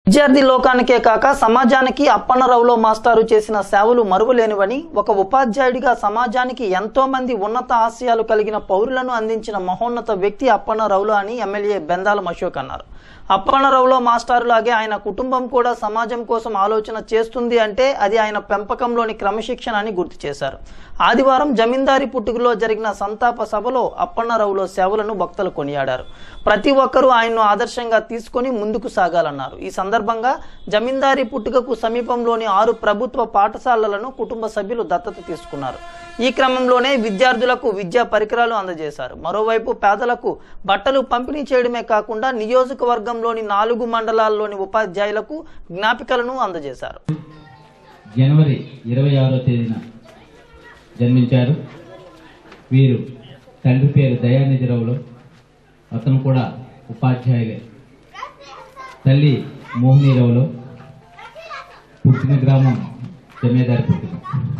విద్యార్థి లోకానికే కాక సమాజానికి అప్పన్నరావులో మాస్టారు చేసిన సేవలు మరువలేనివని ఒక ఉపాధ్యాయుడిగా సమాజానికి ఎంతో మంది ఉన్నత ఆశయాలు కలిగిన పౌరులను అందించిన మహోన్నత వ్యక్తి అప్పన్నరావులు అని ఎమ్మెల్యే బెందాల అశోక్ అన్నారు అప్పన్నరావులో మాస్టారులాగే ఆయన కుటుంబం కూడా సమాజం కోసం ఆలోచన చేస్తుంది అంటే అది ఆయన పెంపకంలోని క్రమశిక్షణ అని గుర్తు చేశారు ఆదివారం జమీందారి పుట్టుకలో జరిగిన సంతాప సభలో అప్పన్నరావులో సేవలను భక్తులు కొనియాడారు ప్రతి ఒక్కరూ ఆయన్ను ఆదర్శంగా తీసుకొని ముందుకు సాగాలన్నారు ఈ సందర్భంగా జమీందారి పుట్టుకకు సమీపంలోని ఆరు ప్రభుత్వ పాఠశాలలను కుటుంబ సభ్యులు దత్తత తీసుకున్నారు ఈ క్రమంలోనే విద్యార్థులకు విద్యా పరికరాలు అందజేశారు మరోవైపు పేదలకు బట్టలు పంపిణీ చేయడమే కాకుండా నియోజకవర్గంలోని నాలుగు మండలాల్లోని ఉపాధ్యాయులకు జ్ఞాపికలను అందజేశారు జనవరి ఇరవై ఆరో తేదీన జన్మించారు వీరు తండ్రి పేరు దయానిధిరావులు అతను కూడా ఉపాధ్యాయులే తల్లి మోహినీరావులు పుట్టిన గ్రామం జమేదారి పుట్టిన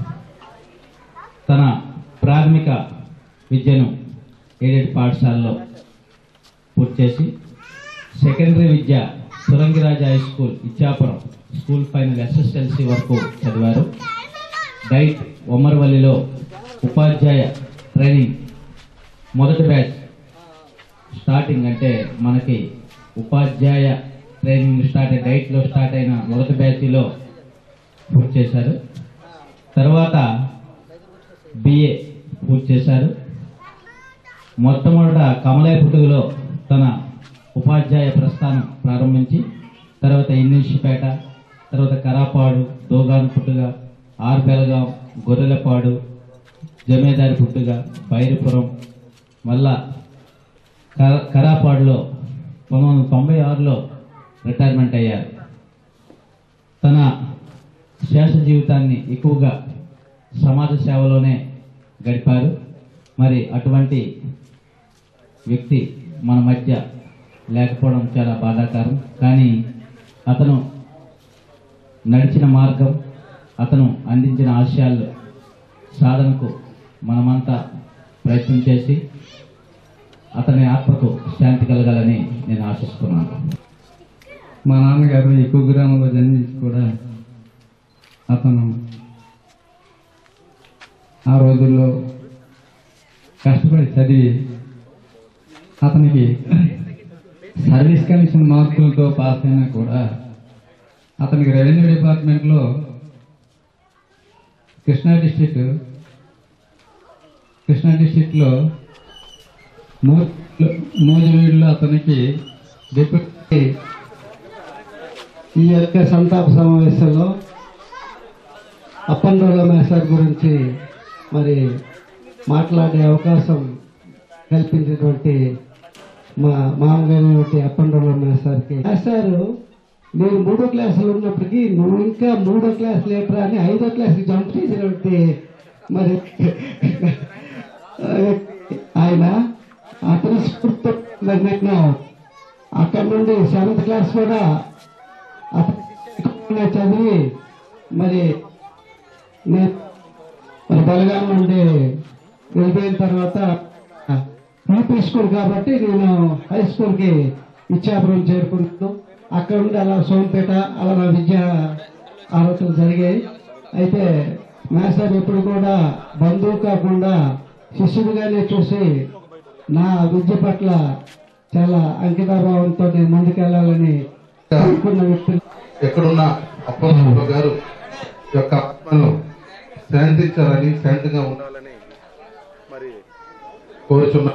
తన ప్రాథమిక విద్యను ఎయిడెడ్ పాఠశాలలో పూర్తి చేసి సెకండరీ విద్య Surangiraja high school Ichchapuram school final SSLC వరకు చదివారు డైట్ ఒమ్మరవల్లిలో ఉపాధ్యాయ ట్రైనింగ్ మొదటి బ్యాచ్ స్టార్టింగ్ అంటే మనకి ఉపాధ్యాయ ట్రైనింగ్ స్టార్ట్ అయ్యి డైట్లో స్టార్ట్ అయిన మొదటి బ్యాచ్లో పూర్తి చేశారు తర్వాత బిఏ పూర్తి చేశారు మొట్టమొదట కమలయ పుట్టుకలో తన ఉపాధ్యాయ ప్రస్థానం ప్రారంభించి తర్వాత ఇంగ్లీష్పేట తర్వాత కరాపాడు దోగాను పుట్టుగా ఆర్ బెలగాం గొర్రెలపాడు జమేదారి పుట్టుగా బైరిపురం మళ్ళా కర- కరాపాడులో పంతొమ్మిది వందల తొంభై ఆరులో రిటైర్మెంట్ అయ్యారు తన శేష జీవితాన్ని ఎక్కువగా సమాజ సేవలోనే గడిపారు మరి అటువంటి వ్యక్తి మన మధ్య లేకపోవడం చాలా బాధాకరం కానీ అతను నడిచిన మార్గం అతను అందించిన ఆశయాలు సాధనకు మనమంతా ప్రయత్నం చేసి అతని ఆత్మకు శాంతి కలగాలని నేను ఆశిస్తున్నాను మా నాన్నగారు ఈ కుగ్రామంలో జన్మించి కూడా అతను ఆ రోజుల్లో కష్టపడి చదివి అతనికి సర్వీస్ కమిషన్ మార్కులతో పాస్ అయినా కూడా అతనికి రెవెన్యూ డిపార్ట్మెంట్లో కృష్ణా డిస్టిక్ కృష్ణా డిస్టిక్లో నూజివీడులో అతనికి డిప్యూటీ ఈ యొక్క సంతాప సమావేశంలో అప్పండ్రోల మేసార్ గురించి మరి మాట్లాడే అవకాశం కల్పించినటువంటి మా మామగారైనటువంటి అప్పండ్రోల మేసార్కి మేసారు నేను మూడో క్లాసులో ఉన్నప్పటికీ నువ్వు ఇంకా మూడో క్లాస్ లేటరా అని ఐదో క్లాస్కి జంప్ చేసినటువంటి మరి ఆయన అతని స్ఫూర్తితో మరి నేను అక్కడ నుండి సెవెంత్ క్లాస్ కూడా అతను చదివి మరి నేను మరి బలగాం నుండి వెళ్ళిపోయిన తర్వాత యూపీ స్కూల్ కాబట్టి నేను హై స్కూల్కి ఇచ్చాపురం చేరుకున్నాను అక్కడ నుండి అలా సోంపేట అలా నా విద్య ఆలోచనలు జరిగాయి అయితే మాస్టర్ ఎప్పుడు కూడా బంధువు కాకుండా శిష్యుడిగానే చూసి నా విద్య పట్ల చాలా అంకితాభావంతో నేను ముందుకెళ్లాలని అనుకున్న వ్యక్తి ఎక్కడున్న అప్పలరావు గారు యొక్క ఆత్మను శాంతించాలని శాంతిగా ఉండాలని మరి కోరుచున్నా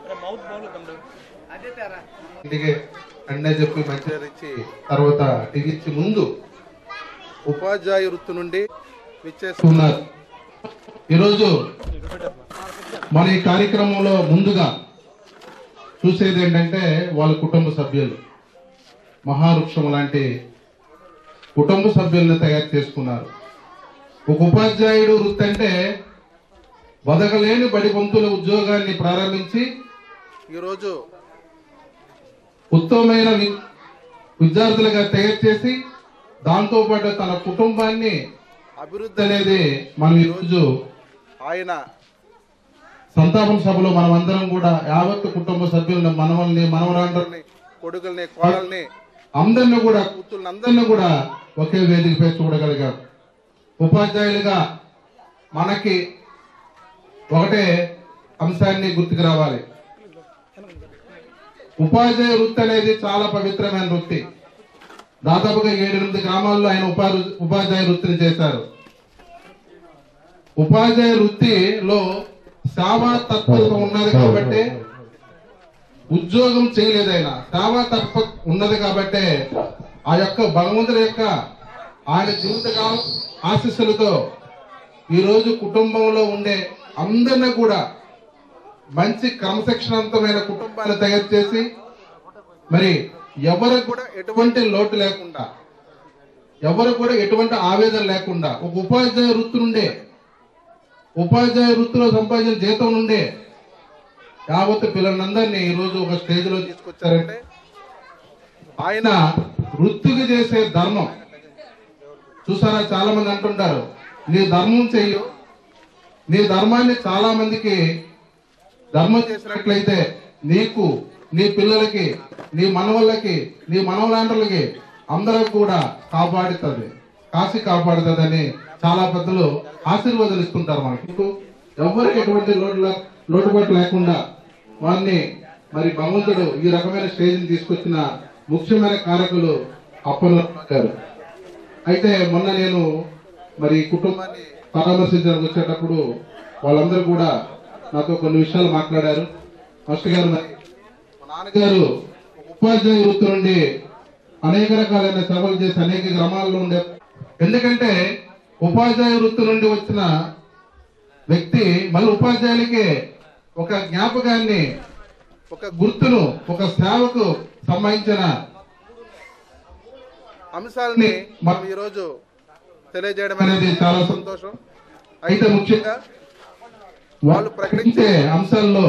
ఇంటికి అన్నే చెప్పి మంచిగా ఇచ్చి తర్వాత టిగిచ్చి ముందు ఉపాధ్యాయ వృత్తి నుండి విచ్చేస్తున్నారు ఈరోజు మన ఈ కార్యక్రమంలో ముందుగా చూసేది ఏంటంటే వాళ్ళ కుటుంబ సభ్యులు మహావృక్షం లాంటి కుటుంబ సభ్యులను తయారు చేసుకున్నారు ఒక ఉపాధ్యాయుడు వృత్తి అంటే బతకలేని బడి పంతుల ఉద్యోగాన్ని ప్రారంభించి ఈరోజు ఉత్తమమైన వి- విద్యార్థులుగా తయారు చేసి దాంతో పాటు తన కుటుంబాన్ని అభివృద్ధి అనేది మనం ఈరోజు ఆయన సంతాపం సభలో మనం అందరం కూడా యావత్తు కుటుంబ సభ్యులను మనవల్ని మనవరాండ్రని కొడుకుల్ని కోడల్ని అందరిని కూడా కూతుళ్ళని అందరిని కూడా ఒకే వేదికపై చూడగలిగాం ఉపాధ్యాయులుగా మనకి ఒకటే అంశాన్ని గుర్తుకు రావాలి ఉపాధ్యాయ వృత్తి అనేది చాలా పవిత్రమైన వృత్తి దాదాపుగా ఏడెనిమిది గ్రామాల్లో ఆయన ఉపాధి ఉపాధ్యాయ వృత్తిని చేశారు ఉపాధ్యాయ వృత్తిలో సేవా తత్పరత ఉన్నది కాబట్టి ఉద్యోగం చేయలేదు ఆయన సేవా తత్ప ఉన్నది కాబట్టే ఆ యొక్క భగవంతుడి యొక్క ఆయన జీవితకాలం ఆశీస్సులతో ఈరోజు కుటుంబంలో ఉండే అందరిని కూడా మంచి క్రమశిక్షణవంతమైన కుటుంబాన్ని తయారు చేసి మరి ఎవరికి కూడా ఎటువంటి లోటు లేకుండా ఎవరు కూడా ఎటువంటి ఆవేదన లేకుండా ఒక ఉపాధ్యాయ వృత్తి నుండే ఉపాధ్యాయ వృత్తిలో సంపాదించిన జీతం నుండే యావత్ పిల్లలందరినీ ఈ రోజు ఒక స్టేజ్ లో తీసుకొచ్చారంటే ఆయన వృత్తికి చేసే ధర్మం చూసారా చాలా మంది అంటుంటారు నీ ధర్మం చెయ్యు నీ ధర్మాన్ని చాలా మందికి ధర్మం చేసినట్లయితే నీకు నీ పిల్లలకి నీ మనవళ్ళకి నీ మనవలాంటలకి అందరికి కూడా కాపాడుతుంది కాసి కాపాడుతుందని చాలా పెద్దలు ఆశీర్వాదాలు ఇస్తుంటారు మనకి ఎవరికి ఎటువంటి లోటు లే- లోటుపాటు లేకుండా వారిని మరి భగవంతుడు ఈ రకమైన స్టేజ్ని తీసుకొచ్చిన ముఖ్యమైన కారకులు అప్పన్న గారు అయితే మొన్న నేను మరి ఈ కుటుంబాన్ని పరామర్శించడానికి వచ్చేటప్పుడు వాళ్ళందరూ కూడా నాతో కొన్ని విషయాలు మాట్లాడారు ఫస్ట్ గారు మరి మా నాన్నగారు ఒక ఉపాధ్యాయ వృత్తి నుండి అనేక రకాలైన సేవలు చేసి అనేక గ్రామాల్లో ఉండే ఎందుకంటే ఉపాధ్యాయ వృత్తి నుండి వచ్చిన వ్యక్తి మళ్ళీ ఉపాధ్యాయులకి ఒక జ్ఞాపకాన్ని ఒక గుర్తును ఒక సేవకు సంబంధించిన అంశాలని మనం ఈరోజు తెలియజేయడం అనేది చాలా సంతోషం అయితే ముఖ్యంగా వాళ్ళు ప్రకటించే అంశాల్లో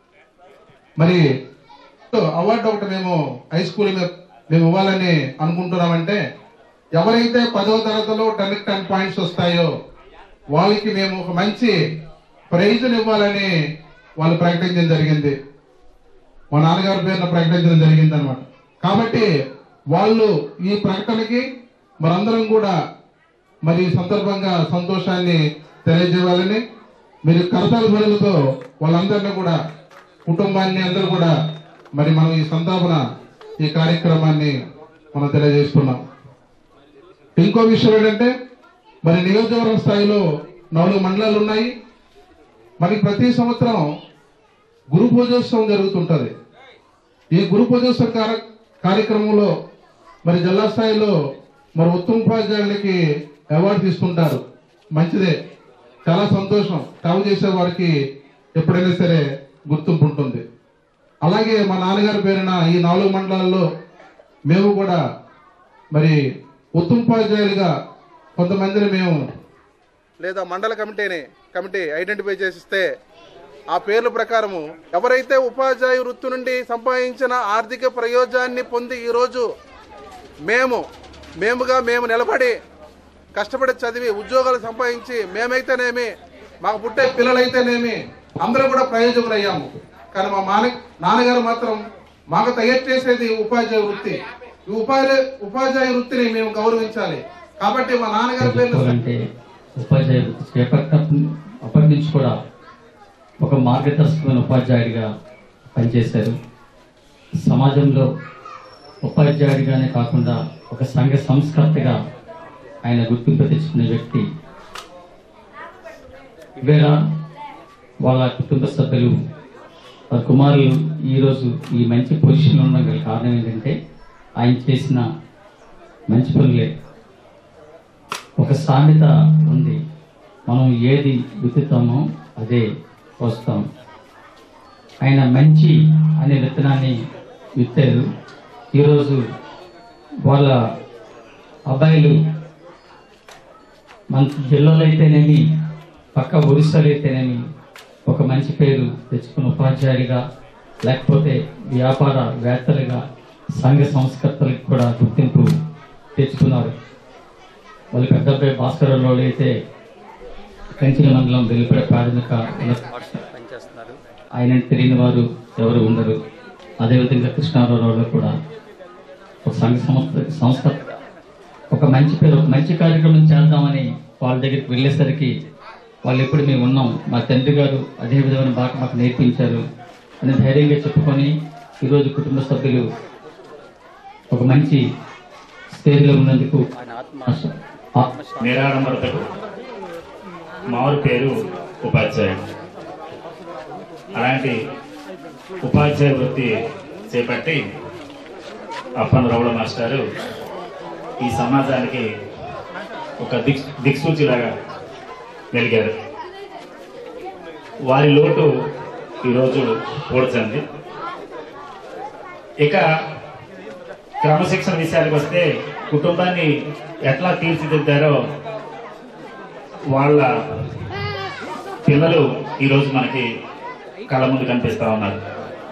మరి అవార్డు ఒకటి మేము హై స్కూల్ మీద మేము ఇవ్వాలని అనుకుంటున్నామంటే ఎవరైతే పదవ తరగతిలో టెన్ టెన్ పాయింట్స్ వస్తాయో వాళ్ళకి మేము ఒక మంచి ప్రైజ్ని ఇవ్వాలని వాళ్ళు ప్రకటించడం జరిగింది మా నాన్నగారి పేరున ప్రకటించడం జరిగింది అనమాట కాబట్టి వాళ్ళు ఈ ప్రకటనకి మనందరం కూడా మరి ఈ సందర్భంగా సంతోషాన్ని తెలియజేయాలని మీరు కరతాల ధ్వనులతో వాళ్ళందరినీ కూడా కుటుంబాన్ని అందరూ కూడా మరి మనం ఈ సంతాపన ఈ కార్యక్రమాన్ని మనం తెలియజేస్తున్నాం ఇంకో విషయం ఏంటంటే మరి నియోజకవర్గ స్థాయిలో నాలుగు మండలాలు ఉన్నాయి మరి ప్రతి సంవత్సరం గురు పూజోత్సవం జరుగుతుంటది ఈ గురు పూజోత్సవ కార్య- కార్యక్రమంలో మరి జిల్లా స్థాయిలో మరి ఉత్తమ ఉపాధ్యాయులకి అవార్డు తీసుకుంటారు మంచిదే చాలా సంతోషం సేవ చేసే వారికి ఎప్పుడైనా సరే గుర్తింపు ఉంటుంది అలాగే మా నాన్నగారి పేరున ఈ నాలుగు మండలాల్లో మేము కూడా మరి ఉత్తమ ఉపాధ్యాయులుగా కొంతమందిని మేము లేదా మండల కమిటీని కమిటీ ఐడెంటిఫై చేసిస్తే ఆ పేర్ల ప్రకారము ఎవరైతే ఉపాధ్యాయ వృత్తి నుండి సంపాదించిన ఆర్థిక ప్రయోజనాన్ని పొంది ఈరోజు మేము మేముగా మేము నిలబడి కష్టపడి చదివి ఉద్యోగాలు సంపాదించి మేమైతేనేమి మాకు పుట్టే పిల్లలైతేనేమి అందరూ కూడా ప్రయోజకులయ్యాము కానీ మా మాన నాన్నగారు మాత్రం మాకు తయారు చేసేది ఉపాధ్యాయ వృత్తి ఈ ఉపాధ్యాయ ఉపాధ్యాయ వృత్తిని మేము గౌరవించాలి కాబట్టి మా నాన్నగారి పేరు చెప్పాలంటే ఉపాధ్యాయ వృత్తి చేపట్టినప్పటి అప్పటి నుంచి కూడా ఒక మార్గదర్శకమైన ఉపాధ్యాయుడిగా పనిచేశారు సమాజంలో ఉపాధ్యాయుడిగానే కాకుండా ఒక సంఘ సంస్కర్తగా ఆయన గుర్తింపు తెచ్చుకునే వ్యక్తి ఇవేళ వాళ్ళ కుటుంబ సభ్యులు వారి కుమారులు ఈరోజు ఈ మంచి పొజిషన్లో ఉండడం గల కారణం ఏంటంటే ఆయన చేసిన మంచి పనులే ఒక సామెత ఉంది మనం ఏది విత్తుతామో అదే వస్తాం ఆయన మంచి అనే విత్తనాన్ని విత్తారు ఈరోజు వాళ్ళ అబ్బాయిలు మన జిల్లాలో అయితేనేమి పక్క ఒరిస్సాలో అయితేనేమి ఒక మంచి పేరు తెచ్చుకున్న ఉపాధ్యాయుడిగా లేకపోతే వ్యాపార వేత్తలుగా సంఘ సంస్కర్తలకు కూడా గుర్తింపు తెచ్చుకున్నారు వాళ్ళ పెద్ద అబ్బాయి భాస్కరంలో అయితే కంచిన మండలం వెలుపడ ప్రాథమిక ఉన్నత పాఠశాల పనిచేస్తున్నారు ఆయన తెలియని వారు ఎవరు ఉండరు అదేవిధంగా కృష్ణారావులో కూడా ఒక సంఘ సంస్థ సంస్థ ఒక మంచి పేరు ఒక మంచి కార్యక్రమం చేద్దామని వాళ్ళ దగ్గరికి వెళ్ళేసరికి వాళ్ళు ఎప్పుడు మేము ఉన్నాం మా తండ్రి గారు అదే విధమైన బాగా మాకు నేర్పించారు అని ధైర్యంగా చెప్పుకొని ఈరోజు కుటుంబ సభ్యులు ఒక మంచి స్టేజ్లో ఉన్నందుకు ఆశ- ఆ- నిరాడంబరతకు మారు పేరు ఉపాధ్యాయుడు అలాంటి ఉపాధ్యాయ వృత్తి చేపట్టి అప్పన్ రౌడ మాస్టారు ఈ సమాజానికి ఒక దిక్ దిక్సూచిలాగా వెలిగారు వారి లోటు ఈరోజు పూడ్చంది ఇక క్రమశిక్షణ విషయానికి వస్తే కుటుంబాన్ని ఎట్లా తీర్చిదిద్దారో వాళ్ళ పిల్లలు ఈరోజు మనకి కళ్ళ ముందు కనిపిస్తా ఉన్నారు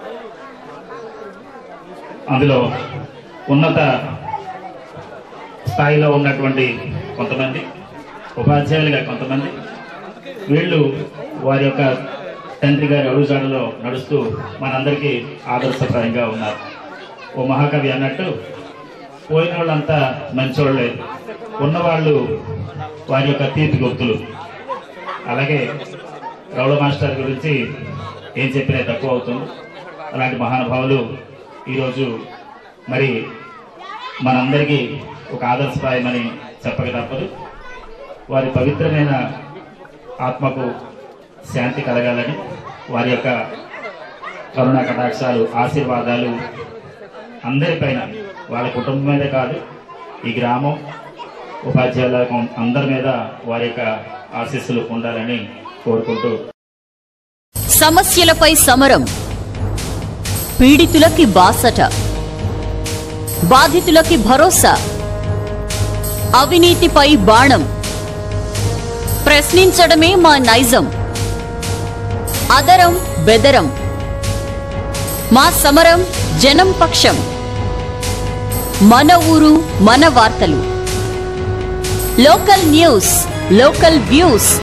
అందులో ఉన్నత స్థాయిలో ఉన్నటువంటి కొంతమంది ఉపాధ్యాయులుగా కొంతమంది వీళ్ళు వారి యొక్క తండ్రి గారి అడుగుజాడలో నడుస్తూ మనందరికీ ఆదర్శప్రాయంగా ఉన్నారు ఓ మహాకవి అన్నట్టు పోయిన వాళ్ళంతా మంచోళ్ళే ఉన్నవాళ్ళు వారి యొక్క తీపి గుర్తులు అలాగే రౌళ మాస్టర్ గురించి ఏం చెప్పినా తక్కువ అవుతుంది అలాంటి మహానుభావులు ఈరోజు మరి మనందరికీ ఒక ఆదర్శప్రాయమని చెప్పక తప్పదు వారి పవిత్రమైన ఆత్మకు శాంతి కలగాలని వారి యొక్క కరుణా కటాక్షాలు ఆశీర్వాదాలు అందరిపైన వాళ్ళ కుటుంబం మీదే కాదు ఈ గ్రామం ఉపాధ్యాయుల అందరి మీద వారి యొక్క ఆశీస్సులు ఉండాలని కోరుకుంటూ సమస్యలపై సమరం పీడితులకి బాసట బాధితులకి భరోసా అవినీతిపై బాణం ప్రశ్నించడమే మా నైజం అదరం బెదరం మా సమరం జనం పక్షం మన ఊరు మన వార్తలు లోకల్ న్యూస్ లోకల్ వ్యూస్